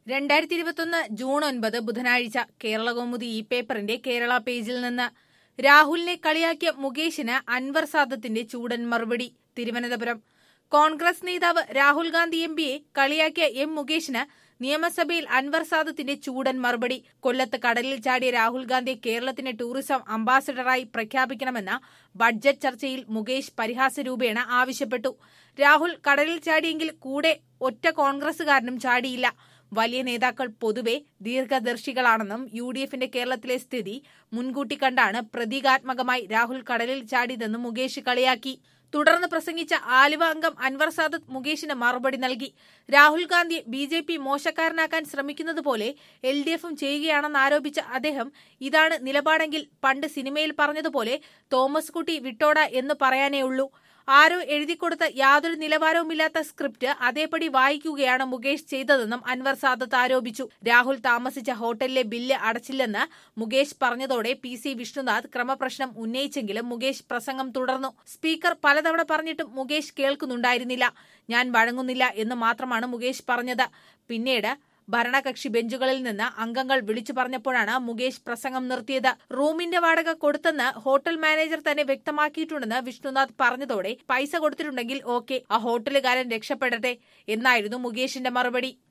രണ്ടായിരത്തി ഇരുപത്തൊന്ന് ജൂൺ ഒൻപത് ബുധനാഴ്ച കേരളകൗമുദി ഈ പേപ്പറിന്റെ കേരള പേജിൽ നിന്ന് രാഹുലിനെ കളിയാക്കിയ മുകേഷിന് അൻവർ സാദത്തിന്റെ ചൂടൻ മറുപടി തിരുവനന്തപുരം കോൺഗ്രസ് നേതാവ് രാഹുൽ ഗാന്ധി എം പിയെ കളിയാക്കിയ എം മുകേഷിന് നിയമസഭയിൽ അൻവർ സാദത്തിന്റെ ചൂടൻ മറുപടി കൊല്ലത്ത് കടലിൽ ചാടിയ രാഹുൽ ഗാന്ധിയെ കേരളത്തിന്റെ ടൂറിസം അംബാസിഡറായി പ്രഖ്യാപിക്കണമെന്ന ബഡ്ജറ്റ് ചർച്ചയിൽ മുകേഷ് പരിഹാസരൂപേണ ആവശ്യപ്പെട്ടു രാഹുൽ കടലിൽ ചാടിയെങ്കിൽ കൂടെ ഒറ്റ കോൺഗ്രസുകാരനും ചാടിയില്ല വലിയ നേതാക്കൾ പൊതുവെ ദീർഘദർശികളാണെന്നും യു ഡി എഫിന്റെ കേരളത്തിലെ സ്ഥിതി മുൻകൂട്ടി കണ്ടാണ് പ്രതീകാത്മകമായി രാഹുൽ കടലിൽ ചാടിയതെന്നും മുകേഷ് കളിയാക്കി തുടർന്ന് പ്രസംഗിച്ച ആലുവ അംഗം അൻവർ സാദത്ത് മുകേഷിന് മറുപടി നൽകി രാഹുൽ ഗാന്ധിയെ ബി ജെ പി മോശക്കാരനാക്കാൻ ശ്രമിക്കുന്നത് പോലെ എൽ ഡി എഫും ചെയ്യുകയാണെന്ന് ആരോപിച്ച അദ്ദേഹം ഇതാണ് നിലപാടെങ്കിൽ പണ്ട് സിനിമയിൽ പറഞ്ഞതുപോലെ തോമസ് കുട്ടി വിട്ടോട എന്ന് പറയാനേ ഉള്ളൂ ആരോ എഴുതിക്കൊടുത്ത യാതൊരു നിലവാരവുമില്ലാത്ത സ്ക്രിപ്റ്റ് അതേപടി വായിക്കുകയാണ് മുകേഷ് ചെയ്തതെന്നും അൻവർ സാദത്ത് ആരോപിച്ചു രാഹുൽ താമസിച്ച ഹോട്ടലിലെ ബില്ല് അടച്ചില്ലെന്ന് മുകേഷ് പറഞ്ഞതോടെ പി സി വിഷ്ണുനാഥ് ക്രമപ്രശ്നം ഉന്നയിച്ചെങ്കിലും മുകേഷ് പ്രസംഗം തുടർന്നു സ്പീക്കർ പലതവണ പറഞ്ഞിട്ടും മുകേഷ് കേൾക്കുന്നുണ്ടായിരുന്നില്ല ഞാൻ വഴങ്ങുന്നില്ല എന്ന് മാത്രമാണ് മുകേഷ് പറഞ്ഞത് പിന്നീട് ഭരണകക്ഷി ബെഞ്ചുകളിൽ നിന്ന് അംഗങ്ങൾ വിളിച്ചു പറഞ്ഞപ്പോഴാണ് മുകേഷ് പ്രസംഗം നിർത്തിയത് റൂമിന്റെ വാടക കൊടുത്തെന്ന് ഹോട്ടൽ മാനേജർ തന്നെ വ്യക്തമാക്കിയിട്ടുണ്ടെന്ന് വിഷ്ണുനാഥ് പറഞ്ഞതോടെ പൈസ കൊടുത്തിട്ടുണ്ടെങ്കിൽ ഓക്കെ ആ ഹോട്ടലുകാരൻ രക്ഷപ്പെടട്ടെ എന്നായിരുന്നു മുകേഷിന്റെ മറുപടി